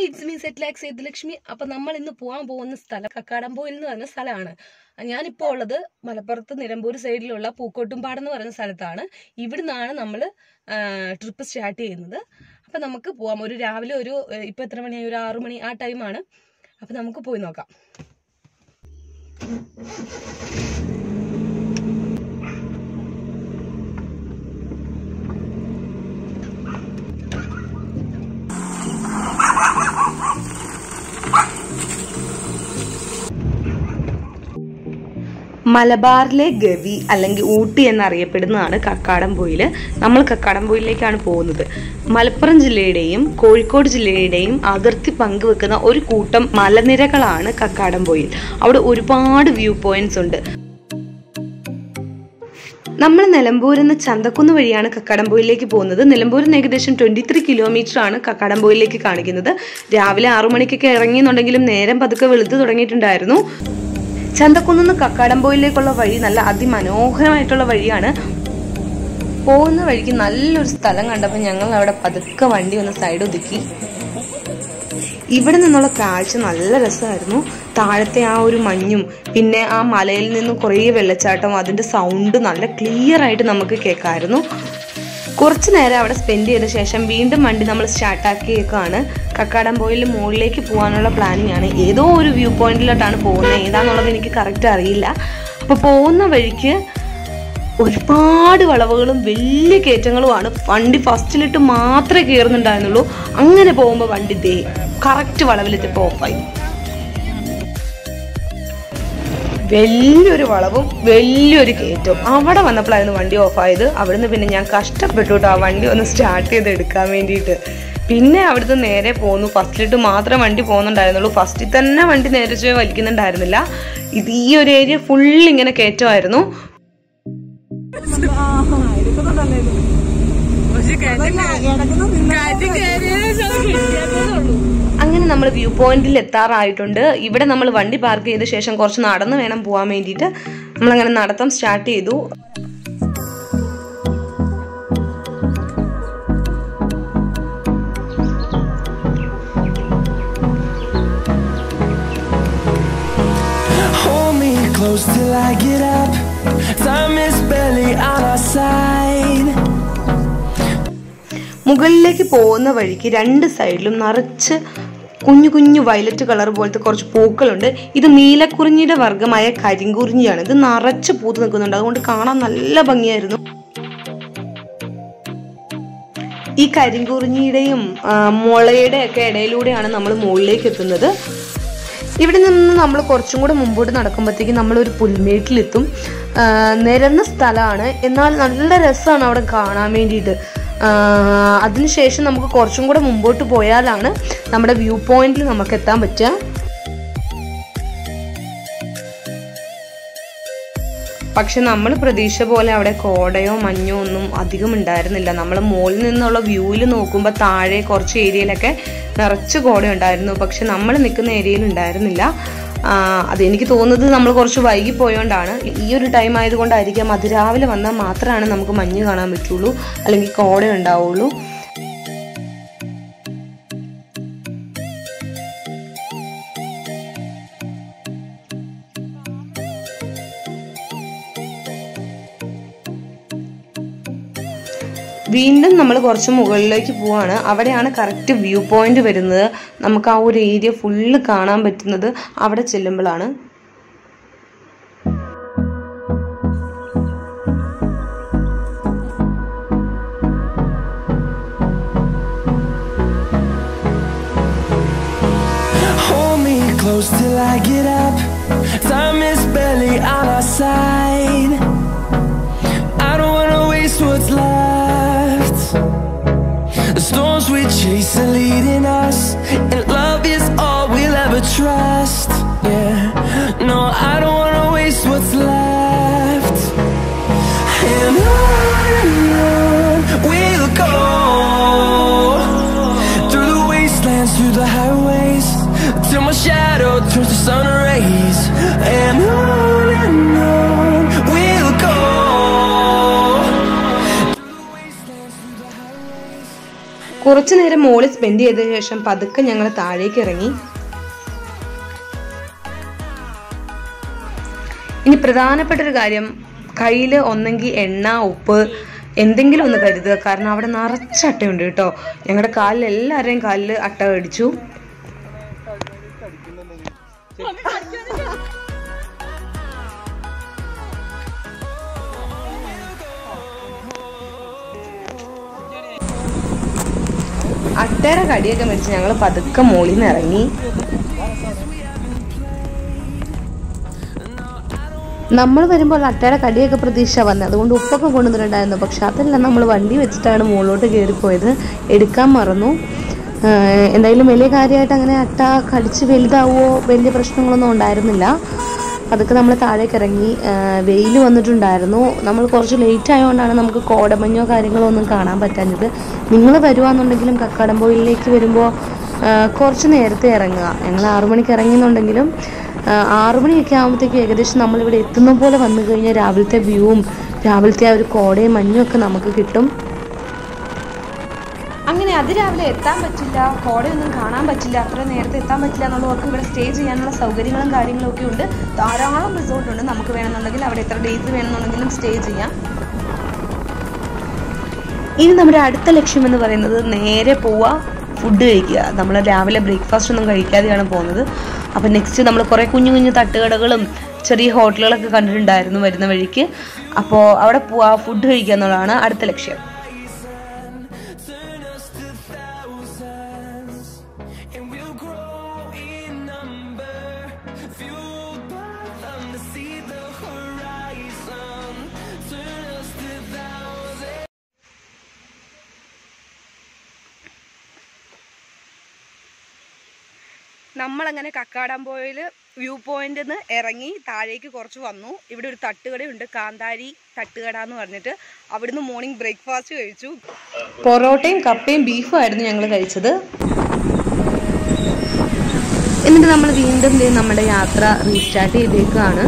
It's me സെറ്റ് ലാക്സ് സേതുലക്ഷ്മി അപ്പൊ നമ്മൾ ഇന്ന് പോകാൻ പോകുന്ന സ്ഥലം കക്കാടംപോയിൽ എന്ന് പറയുന്ന സ്ഥലമാണ് ഞാനിപ്പോൾ ഉള്ളത് മലപ്പുറത്ത് നിലമ്പൂർ സൈഡിലുള്ള പൂക്കോട്ടുംപാട് എന്ന് പറയുന്ന സ്ഥലത്താണ് ഇവിടുന്നാണ് നമ്മൾ ട്രിപ്പ് സ്റ്റാർട്ട് ചെയ്യുന്നത് അപ്പൊ നമുക്ക് പോവാം ഒരു രാവിലെ ഒരു ഏഹ്, ഇപ്പൊ എത്ര മണിയായി ഒരു ആറു മണി ആ ടൈമാണ് അപ്പൊ നമുക്ക് പോയി നോക്കാം മലബാറിലെ ഗവി അല്ലെങ്കിൽ ഊട്ടി എന്നറിയപ്പെടുന്നതാണ് കക്കാടംപൊയിൽ നമ്മൾ കക്കാടംപൊയിലേക്കാണ് പോകുന്നത് മലപ്പുറം ജില്ലയുടെയും കോഴിക്കോട് ജില്ലയുടെയും അതിർത്തി പങ്കുവെക്കുന്ന ഒരു കൂട്ടം മലനിരകളാണ് കക്കാടംപൊയിൽ അവിടെ ഒരുപാട് വ്യൂ പോയിന്റ്സ് ഉണ്ട് നമ്മൾ നിലമ്പൂരിൽ നിന്ന് ചന്തക്കുന്ന് വഴിയാണ് കക്കാടംപൊയിലേക്ക് പോകുന്നത് നിലമ്പൂരിൽ നിന്ന് ഏകദേശം ട്വന്റി ത്രീ കിലോമീറ്റർ ആണ് കക്കാടംപൊയിലേക്ക് കാണിക്കുന്നത് രാവിലെ ആറു മണിക്കൊക്കെ ഇറങ്ങിയെന്നുണ്ടെങ്കിലും നേരം പതുക്കെ വെളുത്ത് തുടങ്ങിയിട്ടുണ്ടായിരുന്നു ചന്തക്കുന്ന് കക്കാടംപൊയിലേക്കുള്ള വഴി നല്ല അതിമനോഹരമായിട്ടുള്ള വഴിയാണ് പോകുന്ന വഴിക്ക് നല്ലൊരു സ്ഥലം കണ്ടപ്പോൾ ഞങ്ങൾ അവിടെ പതുക്കെ വണ്ടി ഒന്ന് സൈഡ് ഒതുക്കി ഇവിടെ നിന്നുള്ള കാഴ്ച നല്ല രസമായിരുന്നു താഴത്തെ ആ ഒരു മഞ്ഞും പിന്നെ ആ മലയിൽ നിന്ന് കുറേ വെള്ളച്ചാട്ടം അതിന്റെ സൗണ്ട് നല്ല ക്ലിയർ ആയിട്ട് നമുക്ക് കേൾക്കാമായിരുന്നു കുറച്ച് നേരം അവിടെ സ്പെൻഡ് ചെയ്ത ശേഷം വീണ്ടും വണ്ടി നമ്മൾ സ്റ്റാർട്ടാക്കിയേക്കാണ് കക്കാടംപോയിൽ മുകളിലേക്ക് പോകാനുള്ള പ്ലാനിങ് ആണ് ഏതോ ഒരു വ്യൂ പോയിന്റിലോട്ടാണ് പോകുന്നത് ഏതാന്നുള്ളത് എനിക്ക് കറക്റ്റ് അറിയില്ല അപ്പോൾ പോകുന്ന വഴിക്ക് ഒരുപാട് വളവുകളും വലിയ കയറ്റങ്ങളുമാണ് വണ്ടി ഫസ്റ്റിലിട്ട് മാത്രമേ കയറുന്നുണ്ടായിരുന്നുള്ളൂ അങ്ങനെ പോകുമ്പോൾ വണ്ടി ദേ കറക്റ്റ് വളവിലെത്തിയപ്പോൾ ഓഫായി വലിയൊരു വളവും വലിയൊരു കയറ്റവും അവിടെ വന്നപ്പോഴായിരുന്നു വണ്ടി ഓഫായത് അവിടുന്ന് പിന്നെ ഞാൻ കഷ്ടപ്പെട്ടു കേട്ടോ ആ വണ്ടി ഒന്ന് സ്റ്റാർട്ട് ചെയ്ത് എടുക്കാൻ വേണ്ടിയിട്ട് പിന്നെ അവിടുന്ന് നേരെ പോന്നു ഫസ്റ്റിലിട്ട് മാത്രമേ വണ്ടി പോകുന്നുണ്ടായിരുന്നുള്ളൂ ഫസ്റ്റിൽ തന്നെ വണ്ടി നേരെ ചൊവ്വേ വലിക്കുന്നുണ്ടായിരുന്നില്ല ഇത് ഈ ഒരു ഏരിയ ഫുൾ ഇങ്ങനെ കയറ്റമായിരുന്നു അങ്ങനെ നമ്മൾ വ്യൂ പോയിന്റിൽ എത്താറായിട്ടുണ്ട് ഇവിടെ നമ്മൾ വണ്ടി പാർക്ക് ചെയ്ത ശേഷം കുറച്ച് നടന്ന് വേണം പോകാൻ വേണ്ടിയിട്ട് നമ്മളങ്ങനെ നടത്തം സ്റ്റാർട്ട് ചെയ്തു Hold me close till I get up. Time is barely on our side. മുകളിലേക്ക് പോകുന്ന വഴിക്ക് രണ്ട് സൈഡിലും നിറച്ച് കുഞ്ഞു കുഞ്ഞു വയലറ്റ് കളർ പോലത്തെ കുറച്ച് പൂക്കളുണ്ട് ഇത് നീലക്കുറിഞ്ഞിയുടെ വർഗമായ കരിങ്കുറിഞ്ഞിയാണ് ഇത് നിറച്ച് പൂത്ത് നിൽക്കുന്നുണ്ട് അതുകൊണ്ട് കാണാൻ നല്ല ഭംഗിയായിരുന്നു ഈ കരിങ്കുറിഞ്ഞിയുടെയും ആ, മുളയുടെ ഒക്കെ ഇടയിലൂടെയാണ് നമ്മൾ മുകളിലേക്ക് എത്തുന്നത് ഇവിടെ നിന്ന് നമ്മൾ കുറച്ചും കൂടെ മുമ്പോട്ട് നടക്കുമ്പോഴത്തേക്കും നമ്മളൊരു പുൽമേട്ടിലെത്തും ആ, നിരന്ന സ്ഥലമാണ് എന്നാൽ നല്ല രസമാണ് അവിടെ കാണാൻ വേണ്ടിയിട്ട് ആ, അതിനുശേഷം നമുക്ക് കുറച്ചും കൂടെ മുമ്പോട്ട് പോയാലാണ് നമ്മുടെ വ്യൂ പോയിന്റിൽ നമുക്ക് എത്താൻ പറ്റുക പക്ഷെ നമ്മൾ പ്രതീക്ഷ പോലെ അവിടെ കോടയോ മഞ്ഞോ ഒന്നും അധികം ഉണ്ടായിരുന്നില്ല നമ്മൾ മുകളിൽ നിന്നുള്ള വ്യൂവിൽ നോക്കുമ്പോൾ താഴെ കുറച്ച് ഏരിയയിലൊക്കെ നിറച്ച് കോട ഉണ്ടായിരുന്നു പക്ഷെ നമ്മൾ നിൽക്കുന്ന ഏരിയയിൽ ഉണ്ടായിരുന്നില്ല ആ, അതെനിക്ക് തോന്നുന്നത് നമ്മൾ കുറച്ച് വൈകി പോയോണ്ടാണ് ഈ ഒരു ടൈം ആയതുകൊണ്ടായിരിക്കാം അതിരാവിലെ വന്നാൽ മാത്രമാണ് നമുക്ക് മഞ്ഞ് കാണാൻ പറ്റുള്ളൂ അല്ലെങ്കിൽ കോട ഉണ്ടാവുള്ളൂ വീണ്ടും നമ്മൾ കുറച്ച് മുകളിലേക്ക് പോവാണ് അവിടെയാണ് കറക്റ്റ് വ്യൂ പോയിന്റ് വരുന്നത് നമുക്ക് ആ ഒരു ഏരിയ ഫുള്ള് കാണാൻ പറ്റുന്നത് അവിടെ ചെല്ലുമ്പോഴാണ് Hold me close till I get up. Time is barely on our side. I don't wanna waste what's left. The storms we chase are leading us, and love is all we'll ever trust. Yeah, no, I don't wanna waste what's left. And on and on we'll go through the wastelands, through the highways, till my shadow turns to sun rays. And on and on we'll go. കുറച്ചു നേരം മോളിൽ spend ചെയ്ത ശേഷം പതുക്കെ ഞങ്ങൾ താഴേക്ക് ഇറങ്ങി ഇനി പ്രധാനപ്പെട്ട ഒരു കാര്യം കയ്യിൽ ഒന്നെങ്കിൽ എണ്ണ ഉപ്പ് എന്തെങ്കിലും ഒന്ന് കരുതുക കാരണം അവിടെ നിറച്ച അട്ടയുണ്ട് കേട്ടോ ഞങ്ങളുടെ കാലിൽ എല്ലാവരുടെയും കാലിൽ അട്ട കടിച്ചു അട്ടയുടെ കടിയൊക്കെ മേടിച്ച് ഞങ്ങൾ പതുക്കെ മോളിൽ നിന്ന് ഇറങ്ങി നമ്മൾ വരുമ്പോൾ അട്ടയുടെ കടിയൊക്കെ പ്രതീക്ഷ വന്നത് അതുകൊണ്ട് ഉപ്പൊക്കെ കൊണ്ടുവന്നിട്ടുണ്ടായിരുന്നു പക്ഷെ അതെല്ലാം നമ്മൾ വണ്ടി വെച്ചിട്ടാണ് മുകളിലോട്ട് കയറിപ്പോയത് എടുക്കാൻ മറന്നു ആഹ് എന്തായാലും വലിയ കാര്യമായിട്ട് അങ്ങനെ അട്ട കടിച്ച് വലുതാവുമോ വലിയ പ്രശ്നങ്ങളൊന്നും ഉണ്ടായിരുന്നില്ല അതൊക്കെ നമ്മൾ താഴേക്ക് ഇറങ്ങി വെയിൽ വന്നിട്ടുണ്ടായിരുന്നു നമ്മൾ കുറച്ച് ലേറ്റ് ആയതുകൊണ്ടാണ് നമുക്ക് കോടമഞ്ഞോ കാര്യങ്ങളോ ഒന്നും കാണാൻ പറ്റാഞ്ഞത് നിങ്ങൾ വരുവാന്നുണ്ടെങ്കിലും കക്കാടംപോയിലേക്ക് വരുമ്പോൾ കുറച്ച് നേരത്തെ ഇറങ്ങുക ഞങ്ങൾ ആറു മണിക്ക് ഇറങ്ങിയെന്നുണ്ടെങ്കിലും ആറു മണിയൊക്കെ ആകുമ്പോഴത്തേക്കും ഏകദേശം നമ്മളിവിടെ എത്തുന്ന പോലെ വന്നു കഴിഞ്ഞാൽ രാവിലത്തെ വ്യൂവും രാവിലത്തെ ആ ഒരു കോടയും മഞ്ഞും ഒക്കെ നമുക്ക് കിട്ടും അങ്ങനെ അതിരാവിലെ എത്താൻ പറ്റില്ല കോടയൊന്നും കാണാൻ പറ്റില്ല അത്ര നേരത്തെ എത്താൻ പറ്റില്ല എന്നുള്ളവർക്ക് ഇവിടെ സ്റ്റേ ചെയ്യാനുള്ള സൗകര്യങ്ങളും കാര്യങ്ങളും ഒക്കെ ഉണ്ട് ധാരാളം റിസോർട്ട് ഉണ്ട് നമുക്ക് വേണമെന്നുണ്ടെങ്കിൽ അവിടെ എത്ര ഡേയ്സ് വേണമെന്നുണ്ടെങ്കിലും സ്റ്റേ ചെയ്യാം ഇനി നമ്മുടെ അടുത്ത ലക്ഷ്യം എന്ന് പറയുന്നത് നേരെ പോവുക ഫുഡ് കഴിക്കുക നമ്മൾ രാവിലെ ബ്രേക്ക്ഫാസ്റ്റ് ഒന്നും കഴിക്കാതെയാണ് പോകുന്നത് അപ്പം നെക്സ്റ്റ് നമ്മൾ കുറേ കുഞ്ഞു കുഞ്ഞു തട്ടുകടകളും ചെറിയ ഹോട്ടലുകളൊക്കെ കണ്ടിട്ടുണ്ടായിരുന്നു വരുന്ന വഴിക്ക് അപ്പോൾ അവിടെ പോവുക ഫുഡ് കഴിക്കുക എന്നുള്ളതാണ് അടുത്ത ലക്ഷ്യം Turn us to thousands, and we'll grow in number. Fueled by them to see the horizon. Turn us to thousands. നമ്മളങ്ങനെ കക്കാടംപോയിൽ വ്യൂ പോയിന്റിൽ നിന്ന് ഇറങ്ങി താഴേക്ക് കുറച്ച് വന്നു ഇവിടെ ഒരു തട്ടുകടയുണ്ട് കാന്താരി തട്ടുകട എന്ന് പറഞ്ഞിട്ട് അവിടുന്ന് മോർണിംഗ് ബ്രേക്ക്ഫാസ്റ്റ് കഴിച്ചു പൊറോട്ടയും കപ്പയും ബീഫും ആയിരുന്നു ഞങ്ങൾ കഴിച്ചത് എന്നിട്ട് നമ്മൾ വീണ്ടും ദേ നമ്മുടെ യാത്ര റീസ്റ്റാർട്ട് ചെയ്തേക്കാണ്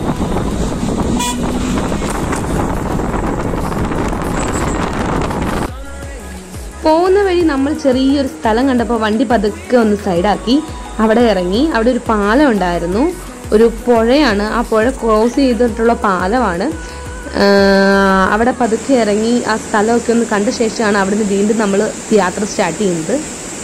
പോകുന്ന വഴി നമ്മൾ ചെറിയൊരു സ്ഥലം കണ്ടപ്പോൾ വണ്ടി പതുക്കെ ഒന്ന് സൈഡാക്കി അവിടെ ഇറങ്ങി അവിടെ ഒരു പാലം ഉണ്ടായിരുന്നു ഒരു പുഴയാണ് ആ പുഴ ക്രോസ് ചെയ്തിട്ടുള്ള പാലമാണ് ആഹ് അവിടെ പതുക്കെ ഇറങ്ങി ആ സ്ഥലമൊക്കെ ഒന്ന് കണ്ട ശേഷമാണ് അവിടുന്ന് വീണ്ടും നമ്മൾ യാത്ര സ്റ്റാർട്ട് ചെയ്യുന്നത്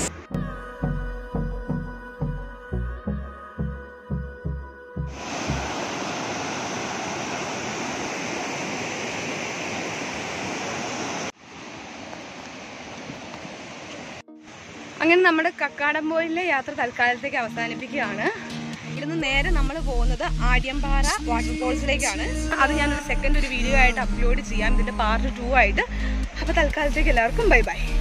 അങ്ങനെ നമ്മുടെ കക്കാടംപോയിലെ യാത്ര തൽക്കാലത്തേക്ക് അവസാനിപ്പിക്കുകയാണ് ഇവിടുന്ന് നേരെ നമ്മൾ പോകുന്നത് ആര്യമ്പാറ വാട്ടർഫോൾസിലേക്കാണ് അത് ഞാനൊരു സെക്കൻഡ് ഒരു വീഡിയോ ആയിട്ട് അപ്ലോഡ് ചെയ്യാം ഇതിന്റെ പാർട്ട് ടു ആയിട്ട് അപ്പോൾ തൽക്കാലത്തേക്ക് എല്ലാവർക്കും ബൈ ബൈ